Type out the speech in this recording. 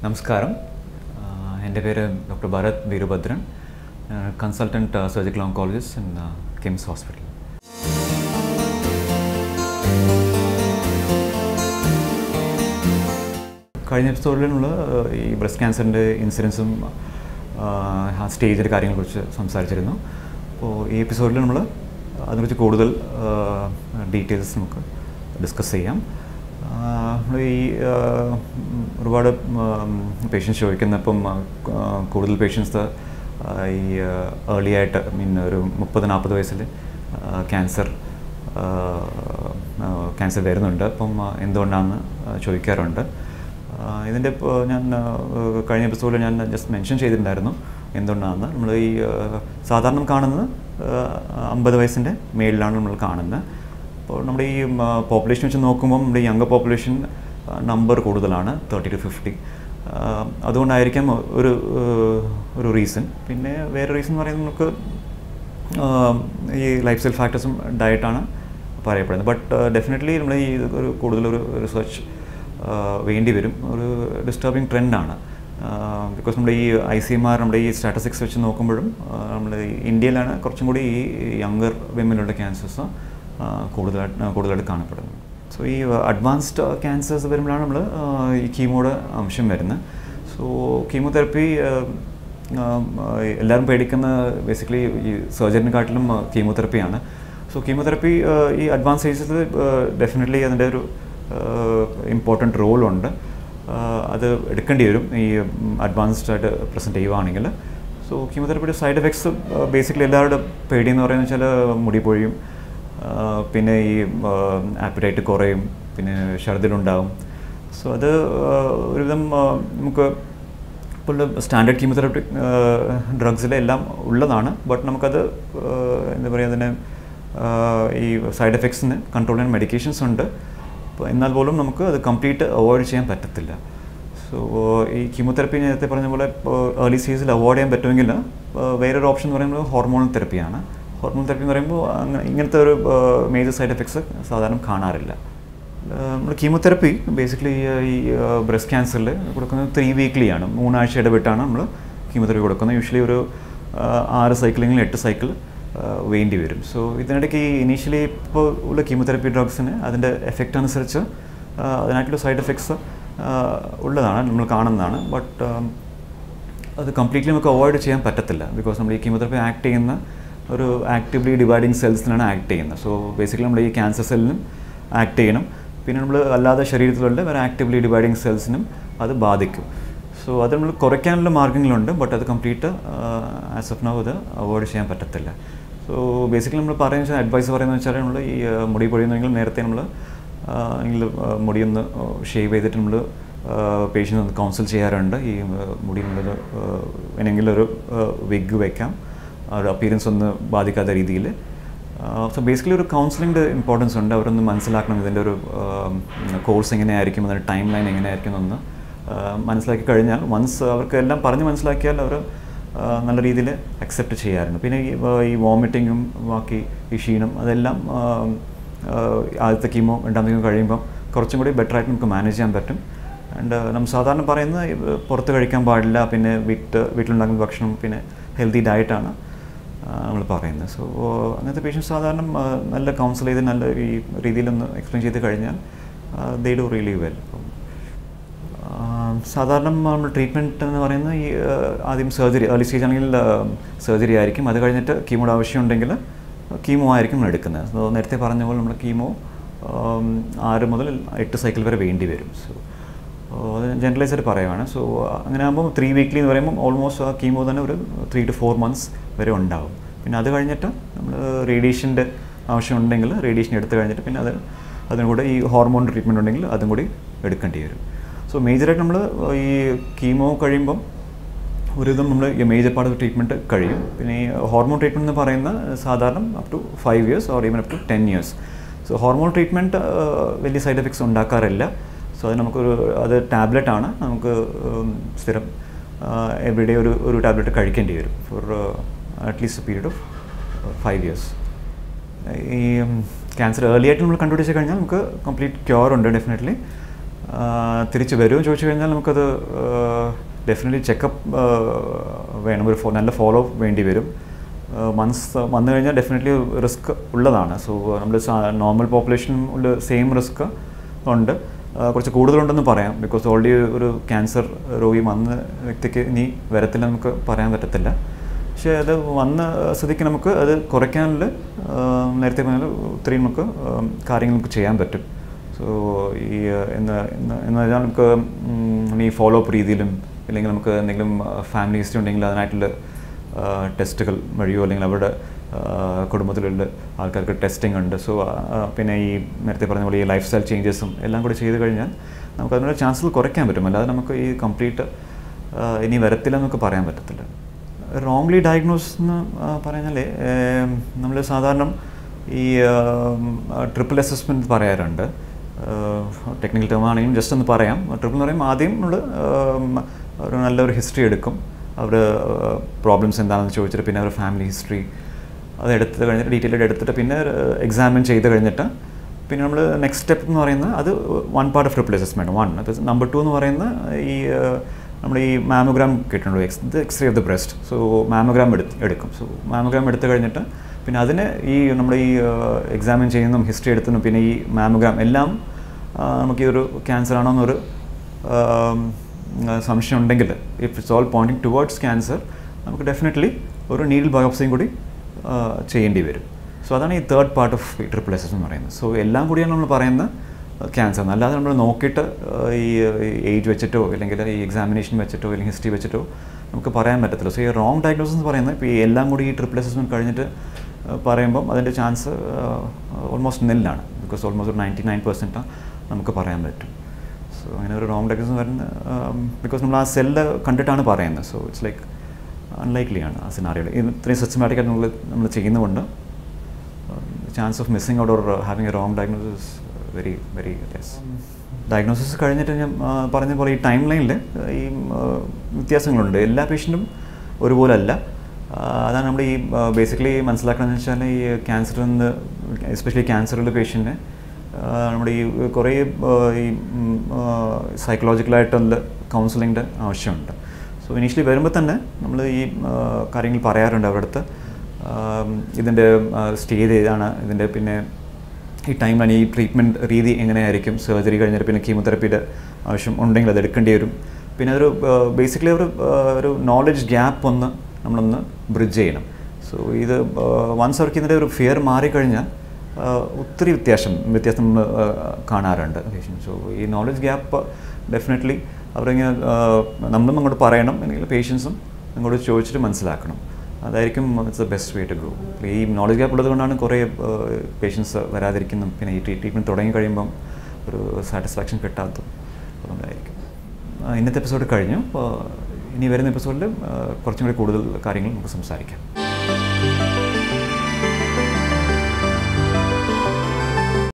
നമസ്കാരം ആഹ് എൻ്റെ പേര് doctor Bharath Veerabhadran consultant surgical oncologist in KIMS hospital കഴിഞ്ഞ എപ്പിസോഡിൽ നമ്മൾ ഈ ബ്രസ്റ്റ് ക്യാൻസറിൻ്റെ ഇൻസിഡൻസും ആ സ്റ്റേജിൻ്റെ കാര്യങ്ങളെക്കുറിച്ച് സംസാരിച്ചിരുന്നു അപ്പോൾ ഈ എപ്പിസോഡിൽ നമ്മൾ അതിനെക്കുറിച്ച് കൂടുതൽ ഡീറ്റെയിൽസ് നമുക്ക് ഡിസ്കസ് ചെയ്യാം നമ്മൾ ഈ ആ, ഉം, ഒരുപാട് പേഷ്യൻസ് ചോദിക്കുന്ന ഇപ്പം ആ, കൂടുതൽ പേഷ്യൻസ് ഈ ഏർലി ആയിട്ട് മീൻ ഒരു മുപ്പത് നാൽപ്പത് വയസ്സിൽ ക്യാൻസർ ക്യാൻസർ വരുന്നുണ്ട് അപ്പം ആ, എന്തുകൊണ്ടാണെന്ന് ചോദിക്കാറുണ്ട് ആ, ഇതിൻ്റെ ഇപ്പോൾ ഞാൻ ആ, കഴിഞ്ഞ എപ്പിസോഡിൽ ഞാൻ ജസ്റ്റ് മെൻഷൻ ചെയ്തിട്ടുണ്ടായിരുന്നു എന്തുകൊണ്ടാണെന്ന് നമ്മൾ ഈ ആ, സാധാരണ കാണുന്നത് അമ്പത് വയസ്സിൻ്റെ മേളിലാണ് നമ്മൾ കാണുന്നത് അപ്പോൾ നമ്മുടെ ഈ പോപ്പുലേഷൻ വെച്ച് നോക്കുമ്പോൾ നമ്മുടെ യങ്ങർ പോപ്പുലേഷൻ നമ്പർ കൂടുതലാണ് തേർട്ടി ടു ഫിഫ്റ്റി അതുകൊണ്ടായിരിക്കാം ഒരു ആ, ഒരു റീസൺ പിന്നെ വേറെ റീസൺ എന്ന് പറയുന്നത് നമുക്ക് ആഹ് ഈ ലൈഫ് സ്റ്റൈൽ ഫാക്ടേഴ്സും ഡയറ്റാണ് പറയപ്പെടുന്നത് ബട്ട് ഡെഫിനറ്റ്ലി നമ്മൾ ഈ ഇത് ഒരു കൂടുതലൊരു റിസർച്ച് വേണ്ടി വരും ഒരു ഡിസ്റ്റർബിങ് ട്രെൻഡാണ് ബിക്കോസ് നമ്മുടെ ഈ ഐ സി എം ആർ നമ്മുടെ ഈ സ്റ്റാറ്റിസ്റ്റിക്സ് വെച്ച് നോക്കുമ്പോഴും നമ്മൾ ഇന്ത്യയിലാണ് കുറച്ചും കൂടി ഈ യങ്ങർ വിമനിലുള്ള ക്യാൻസേഴ്സ് കൂടുതലായിട്ട് കൂടുതലായിട്ട് കാണപ്പെടുന്നത് സോ ഈ അഡ്വാൻസ്ഡ് ക്യാൻസേഴ്സ് വരുമ്പോഴാണ് നമ്മൾ ഈ കീമോയുടെ അംശം വരുന്നത് സോ കീമോതെറപ്പി എല്ലാവരും പേടിക്കുന്ന ബേസിക്കലി ഈ സർജറിനെക്കാട്ടിലും കീമോതെറപ്പിയാണ് സോ കീമോതെറപ്പി ഈ അഡ്വാൻസ് സ്റ്റേജസിൽ ഡെഫിനറ്റ്ലി അതിൻ്റെ ഒരു ഇമ്പോർട്ടൻറ്റ് റോളുണ്ട് അത് എടുക്കേണ്ടി വരും ഈ അഡ്വാൻസ്ഡ് ആയിട്ട് പ്രസൻറ്റ് ചെയ്യുവാണെങ്കിൽ സോ കീമോതെറപ്പിയുടെ സൈഡ് എഫക്ട്സ് ബേസിക്കലി എല്ലാവരുടെ പേടിയെന്ന് പറയുന്നത് വെച്ചാൽ മുടി പൊഴിയും ആ, പിന്നെ ഈ ആപ്പിറ്റൈറ്റ് കുറയും പിന്നെ ഛർദിലുണ്ടാവും സോ അത് ആ, ഒരുവിധം ആ, നമുക്ക് ഇപ്പോൾ സ്റ്റാൻഡേർഡ് കീമോതെറാപ്പിക് ഡ്രഗ്സിലെല്ലാം ഉള്ളതാണ് ബട്ട് നമുക്കത് ആ, എന്താ പറയുക അതിന് ആ, ഈ സൈഡ് എഫക്ട്സിന് കൺട്രോൾ ചെയ്യാൻ മെഡിക്കേഷൻസ് ഉണ്ട് അപ്പോൾ എന്നാൽ പോലും നമുക്ക് അത് കംപ്ലീറ്റ് അവോയ്ഡ് ചെയ്യാൻ പറ്റത്തില്ല സോ ഈ കീമോതെറപ്പി നേരത്തെ പറഞ്ഞ പോലെ ഏർലി സ്റ്റേജിൽ അവോയ്ഡ് ചെയ്യാൻ പറ്റുമെങ്കിൽ ആ, വേറൊരു ഓപ്ഷൻ എന്ന് പറയുന്നത് ഹോർമോണൽ തെറപ്പിയാണ് ഹോർമോൺ തെറപ്പി എന്ന് പറയുമ്പോൾ അങ്ങനെ ഇങ്ങനത്തെ ഒരു മേജർ സൈഡ് എഫക്ട്സ് സാധാരണ കാണാറില്ല നമ്മൾ കീമോതെറപ്പി ബേസിക്കലി ഈ ബ്രസ്റ്റ് ക്യാൻസറിൽ കൊടുക്കുന്നത് ത്രീ വീക്ക്ലി ആണ് മൂന്നാഴ്ച ഇടവിട്ടാണ് നമ്മൾ കീമോതെറപ്പി കൊടുക്കുന്നത് യൂഷ്വലി ഒരു ആ, ആറ് സൈക്കിളില്ലെങ്കിൽ എട്ട് സൈക്കിൾ വേണ്ടി വരും സോ ഇതിനിടയ്ക്ക് ഈ ഇനീഷ്യലി ഇപ്പോൾ ഉള്ള കീമോതെറപ്പി ഡ്രഗ്സിന് അതിൻ്റെ എഫക്റ്റ് അനുസരിച്ച് ആ, അതിനായിട്ടുള്ള സൈഡ് എഫക്ട്സ് ഉള്ളതാണ് നമ്മൾ കാണുന്നതാണ് ബട്ട് അത് കംപ്ലീറ്റ്ലി നമുക്ക് അവോയ്ഡ് ചെയ്യാൻ പറ്റത്തില്ല ബിക്കോസ് നമ്മൾ ഈ കീമോതെറപ്പി ആക്ട് ചെയ്യുന്ന ഒരു ആക്റ്റീവ്ലി ഡിവൈഡിങ് സെൽസിനാണ് ആക്ട് ചെയ്യുന്നത് സോ ബേസിക്കലി നമ്മൾ ഈ ക്യാൻസർ സെല്ലിനും ആക്ട് ചെയ്യണം പിന്നെ നമ്മൾ അല്ലാതെ ശരീരത്തിലുള്ള വേറെ ആക്റ്റീവ്ലി ഡിവൈഡിങ് സെൽസിനും അത് ബാധിക്കും സോ അത് നമ്മൾ കുറയ്ക്കാനുള്ള മാർഗ്ഗങ്ങളുണ്ട് ബട്ട് അത് കംപ്ലീറ്റ് ആസ് ഓഫ് നൗ അത് അവോയ്ഡ് ചെയ്യാൻ പറ്റത്തില്ല സോ ബേസിക്കലി നമ്മൾ പറയുന്ന വെച്ചാൽ അഡ്വൈസ് പറയുന്നത് വെച്ചാൽ നമ്മൾ ഈ ആ, മുടി പൊഴിയുന്നെങ്കിൽ നേരത്തെ നമ്മൾ എങ്കിൽ മുടിയൊന്ന് ഷേവ് ചെയ്തിട്ട് നമ്മൾ പേഷ്യൻ്റ് ഒന്ന് കൗൺസിൽ ചെയ്യാറുണ്ട് ഈ ആ, മുടി നമ്മളൊരു എന്നെങ്കിലും ഒരു വിഗ് വെക്കാം ആ ഒരു അപ്പീരൻസ് ഒന്ന് ബാധിക്കാത്ത രീതിയിൽ സോ ബേസിക്കലി ഒരു കൗൺസിലിംഗ് ഇമ്പോർട്ടൻസ് ഉണ്ട് അവരൊന്ന് മനസ്സിലാക്കണം ഇതിൻ്റെ ഒരു കോഴ്സ് എങ്ങനെയായിരിക്കും അതിൻ്റെ ടൈം ലൈൻ എങ്ങനെയായിരിക്കും എന്നൊന്ന് ആ, മനസ്സിലാക്കി കഴിഞ്ഞാൽ വൺസ് അവർക്ക് എല്ലാം പറഞ്ഞ് മനസ്സിലാക്കിയാൽ അവർ നല്ല രീതിയിൽ അക്സെപ്റ്റ് ചെയ്യാറുണ്ട് പിന്നെ ഈ ആ, ഈ വോമിറ്റിങ്ങും ബാക്കി ഈ ക്ഷീണം അതെല്ലാം ആ, ആ, ആദ്യത്തെ കീമോ രണ്ടാമത്തെ കീമോ കഴിയുമ്പം കുറച്ചും കൂടി ബെറ്റർ ആയിട്ട് നമുക്ക് മാനേജ് ചെയ്യാൻ പറ്റും ആൻഡ് നമ്മൾ സാധാരണ പറയുന്നത് ഈ പുറത്ത് കഴിക്കാൻ പാടില്ല പിന്നെ വീട്ട് വീട്ടിലുണ്ടാക്കുന്ന ഭക്ഷണം പിന്നെ ഹെൽത്തി ഡയറ്റാണ് നമ്മൾ പറയുന്നത് സോ അങ്ങനത്തെ പേഷ്യൻസ് സാധാരണ ആ, നല്ല കൗൺസിൽ ചെയ്ത് നല്ല ഈ രീതിയിലൊന്ന് എക്സ്പ്ലെയിൻ ചെയ്ത് കഴിഞ്ഞാൽ ദേ ഡു റിയലി വെൽ അപ്പം ആ, സാധാരണ നമ്മൾ ട്രീറ്റ്മെൻറ്റ് എന്ന് പറയുന്നത് ഈ ആ, ആദ്യം സർജറി ഏർലി സ്റ്റേജ് ആണെങ്കിൽ സർജറി ആയിരിക്കും അത് കഴിഞ്ഞിട്ട് കീമോയുടെ ആവശ്യമുണ്ടെങ്കിൽ കീമോ ആയിരിക്കും നമ്മൾ എടുക്കുന്നത് സോ നേരത്തെ പറഞ്ഞ പോലെ നമ്മൾ കീമോ ആം, ആറ് മുതൽ എട്ട് സൈക്കിൾ വരെ വേണ്ടി വരും സോ അത് ജനറലൈസ് ആയിട്ട് പറയുവാണ് സോ അങ്ങനെ ആകുമ്പോൾ ത്രീ വീക്ക്ലി എന്ന് പറയുമ്പോൾ ഓൾമോസ്റ്റ് ആ കീമോ തന്നെ ഒരു ത്രീ ടു ഫോർ മന്ത്സ് വരെ ഉണ്ടാവും പിന്നെ അത് കഴിഞ്ഞിട്ട് നമ്മൾ റേഡിയേഷൻ്റെ ആവശ്യമുണ്ടെങ്കിൽ റേഡിയേഷൻ എടുത്തു കഴിഞ്ഞിട്ട് പിന്നെ അത് അതിനും കൂടെ ഈ ഹോർമോൺ ട്രീറ്റ്മെൻറ്റ് ഉണ്ടെങ്കിൽ അതും കൂടി എടുക്കേണ്ടി വരും സോ മേജറായിട്ട് നമ്മൾ ഈ കീമോ കഴിയുമ്പം ഒരുവിധം നമ്മൾ ഈ മേജർ പാർട്ട് ഓഫ് ട്രീറ്റ്മെൻറ്റ് കഴിയും പിന്നെ ഈ ഹോർമോൺ ട്രീറ്റ്മെൻറ്റ് എന്ന് പറയുന്ന സാധാരണ up to five years or even up to ten years so hormone treatment വലിയ സൈഡ് എഫക്ട്സ് ഉണ്ടാക്കാറില്ല സോ അത് നമുക്കൊരു അത് ടാബ്ലറ്റ് ആണ് നമുക്ക് ഉം, സ്ഥിരം എവറിഡേ ഒരു ഒരു ടാബ്ലറ്റ് കഴിക്കേണ്ടി വരും for at least period of five years ഈ ക്യാൻസർ ഏർലി ആയിട്ട് നമ്മൾ കണ്ടുപിടിച്ച് കഴിഞ്ഞാൽ നമുക്ക് കംപ്ലീറ്റ് ക്യൂർ ഉണ്ട് ഡെഫിനറ്റ്ലി തിരിച്ച് വരുമോ എന്ന് ചോദിച്ചു കഴിഞ്ഞാൽ നമുക്കത് ഡെഫിനറ്റ്ലി ചെക്കപ്പ് വേണം ഒരു ഫോ- നല്ല ഫോളോ വേണ്ടി വരും മന്ത്സ് വന്നു കഴിഞ്ഞാൽ ഡെഫിനറ്റ്ലി റിസ്ക് ഉള്ളതാണ് സോ നമ്മൾ നോർമൽ പോപ്പുലേഷനും ഉള്ള സെയിം റിസ്ക് ഉണ്ട് ആ, കുറച്ച് കൂടുതലുണ്ടെന്ന് പറയാം ബിക്കോസ് ഓൾറെഡി ഒരു ക്യാൻസർ രോഗി വന്ന വ്യക്തിക്ക് ഇനി വരത്തില്ല നമുക്ക് പറയാൻ പറ്റത്തില്ല പക്ഷേ അത് വന്ന സ്ഥിതിക്ക് നമുക്ക് അത് കുറയ്ക്കാനുള്ള ആ, നേരത്തെ പറഞ്ഞാൽ ഒത്തിരി നമുക്ക് ആ, കാര്യങ്ങൾ നമുക്ക് ചെയ്യാൻ പറ്റും സോ ഈ ആ, എന്ന് എന്ന് എന്ന് വെച്ചാൽ നമുക്ക് ഉം, ഈ ഫോളോ അപ്പ് രീതിയിലും അല്ലെങ്കിൽ നമുക്ക് എന്തെങ്കിലും ഫാമിലി ഹിസ്റ്ററി ഉണ്ടെങ്കിൽ അതിനായിട്ടുള്ള ടെസ്റ്റുകൾ വഴിയോ അല്ലെങ്കിൽ അവരുടെ ആ, കുടുംബത്തിലുള്ള ആൾക്കാർക്ക് ടെസ്റ്റിംഗ് ഉണ്ട് സോ പിന്നെ ഈ നേരത്തെ പറഞ്ഞ പോലെ ഈ ലൈഫ് സ്റ്റൈൽ ചേഞ്ചസും എല്ലാം കൂടി ചെയ്ത് കഴിഞ്ഞാൽ നമുക്ക് അതിനുള്ള ചാൻസുകൾ കുറയ്ക്കാൻ പറ്റും അല്ലാതെ നമുക്ക് ഈ കംപ്ലീറ്റ് ഇനി വരത്തില്ല എന്നൊക്കെ പറയാൻ പറ്റത്തില്ല റോങ്ലി ഡയഗ്നോസ് എന്ന് പറഞ്ഞാൽ നമ്മൾ സാധാരണ ഈ ട്രിപ്പിൾ അസസ്മെൻറ്റ് പറയാറുണ്ട് ടെക്നിക്കൽ ടേം ആണെങ്കിലും ജസ്റ്റ് ഒന്ന് പറയാം ട്രിപ്പിൾ എന്ന് പറയുമ്പോൾ ആദ്യം നമ്മൾ ഒരു നല്ലൊരു ഹിസ്റ്ററി എടുക്കും അവർ പ്രോബ്ലംസ് എന്താണെന്ന് ചോദിച്ചിട്ട് പിന്നെ അവരുടെ ഫാമിലി ഹിസ്റ്ററി അത് എടുത്ത് കഴിഞ്ഞിട്ട് ഡീറ്റെയിൽഡ് എടുത്തിട്ട് പിന്നെ എക്സാമിൻ ചെയ്ത് കഴിഞ്ഞിട്ട് പിന്നെ നമ്മൾ നെക്സ്റ്റ് സ്റ്റെപ്പ് എന്ന് പറയുന്നത് അത് one part of triple assessment one അപ്പോൾ നമ്പർ ടു എന്ന് പറയുന്നത് ഈ നമ്മൾ ഈ മാമോഗ്രാം കിട്ടുന്നുള്ളൂ എക്സ് ഇത് X-ray of the breast so mammogram എടുത്ത് എടുക്കും സോ മാമോഗ്രാം എടുത്തു കഴിഞ്ഞിട്ട് പിന്നെ അതിന് ഈ നമ്മൾ ഈ എക്സാമിൻ ചെയ്യുന്നതും ഹിസ്റ്ററി എടുത്തതും പിന്നെ ഈ മാമോഗ്രാം എല്ലാം ആ, നമുക്ക് ഈ ഒരു ക്യാൻസർ ആണോ എന്നൊരു ആം, ആ, സംശയം ഉണ്ടെങ്കിൽ if it's all pointing towards cancer നമുക്ക് ഡെഫിനറ്റ്ലി ഒരു നീഡിൽ ബയോപ്സിയും കൂടി ആ, ചെയ്യേണ്ടി വരും സോ അതാണ് ഈ third part of triple S എന്ന് പറയുന്നത് സോ എല്ലാം കൂടിയാണ് നമ്മൾ പറയുന്നത് ക്യാൻസർ അല്ലാതെ നമ്മൾ നോക്കിയിട്ട് ആ, ഈ ഏജ് വെച്ചിട്ടോ അല്ലെങ്കിൽ ഈ എക്സാമിനേഷൻ വെച്ചിട്ടോ അല്ലെങ്കിൽ ഹിസ്റ്ററി വെച്ചിട്ടോ നമുക്ക് പറയാൻ പറ്റത്തില്ല സോ ഈ റോങ് ഡയഗ്നോസിസ് എന്ന് പറയുന്നത് ഇപ്പോൾ ഈ എല്ലാം കൂടി ഈ ട്രിപ്പിൾ അസസ്മെൻറ്റ് കഴിഞ്ഞിട്ട് ആ, പറയുമ്പം അതിൻ്റെ ചാൻസ് ഓൾമോസ്റ്റ് നെല്ലാണ് ബിക്കോസ് ഓൾമോസ്റ്റ് ഒരു നയൻറ്റി നയൻ പെർസെൻറ്റ് നമുക്ക് പറയാൻ പറ്റും സോ അങ്ങനെ ഒരു റോങ് ഡയഗ്നോസിസ് വരുന്ന ബിക്കോസ് നമ്മൾ ആ സെല്ല് കണ്ടിട്ടാണ് പറയുന്നത് സോ ഇറ്റ്സ് ലൈക്ക് അൺലൈക്ലി ആണ് ആ സിനാറിയോയിൽ ഇത്രയും സിസ്റ്റമാറ്റിക്കായിട്ട് നമ്മൾ നമ്മൾ ചെയ്യുന്നതുകൊണ്ട് chance of missing out or having a wrong diagnosis very very less diagnosis കഴിഞ്ഞിട്ട് ഞാൻ ആ, പറഞ്ഞ പോലെ ഈ ടൈം ലൈനിൽ ഈ ആ, വ്യത്യാസങ്ങളുണ്ട് എല്ലാ പേഷ്യൻറ്റും ഒരുപോലെ അല്ല ആ, അതാണ് നമ്മൾ ഈ ബേസിക്കലി മനസ്സിലാക്കണമെന്ന് വെച്ചാൽ ഈ ക്യാൻസറിൽ നിന്ന് എസ്പെഷ്യലി ക്യാൻസറുള്ള പേഷ്യൻറ്റിനെ നമ്മുടെ ഈ കുറേ ആ, ഈ സൈക്കോളജിക്കലായിട്ടുള്ള കൗൺസിലിങ്ങിൻ്റെ ആവശ്യമുണ്ട് സോ ഇനീഷ്യലി വരുമ്പോൾ തന്നെ നമ്മൾ ഈ ആ, കാര്യങ്ങൾ പറയാറുണ്ട് അവരുടെ അടുത്ത് ആം, ഇതിൻ്റെ സ്റ്റേജ് ഏതാണ് ഇതിൻ്റെ പിന്നെ ഈ ടൈമിലാണ് ഈ ട്രീറ്റ്മെൻറ്റ് രീതി എങ്ങനെയായിരിക്കും സർജറി കഴിഞ്ഞിട്ട് പിന്നെ കീമോതെറപ്പിയുടെ ആവശ്യം ഉണ്ടെങ്കിൽ അത് എടുക്കേണ്ടി വരും പിന്നെ അതൊരു ബേസിക്കലി ഒരു ആ, ഒരു നോളജ് ഗ്യാപ്പ് ഒന്ന് നമ്മളൊന്ന് ബ്രിഡ്ജ് ചെയ്യണം സോ ഇത് വൺസ് അവർക്ക് ഇതിൻ്റെ ഒരു ഫിയർ മാറിക്കഴിഞ്ഞാൽ ആ, ഒത്തിരി വ്യത്യാസം വ്യത്യാസം നമ്മൾ ആ, കാണാറുണ്ട് സോ ഈ നോളജ് ഗ്യാപ്പ് ഡെഫിനറ്റ്ലി അവരിങ്ങനെ ആ, നമ്മളും അങ്ങോട്ട് പറയണം അല്ലെങ്കിൽ പേഷ്യൻസും അങ്ങോട്ട് ചോദിച്ചിട്ട് മനസ്സിലാക്കണം അതായിരിക്കും it's the best way to go ഈ നോളജ് ഗ്യാപ്പ് ഉള്ളത് കൊണ്ടാണ് കുറേ പേഷ്യൻസ് വരാതിരിക്കുന്നതും പിന്നെ ഈ ട്രീറ്റ്മെൻറ്റ് തുടങ്ങി കഴിയുമ്പം ഒരു സാറ്റിസ്ഫാക്ഷൻ കിട്ടാത്തതും അതുകൊണ്ടായിരിക്കും ആ, ഇന്നത്തെ എപ്പിസോഡ് കഴിഞ്ഞു അപ്പോൾ ഇനി വരുന്ന എപ്പിസോഡിൽ കുറച്ചും കൂടി കൂടുതൽ കാര്യങ്ങൾ നമുക്ക് സംസാരിക്കാം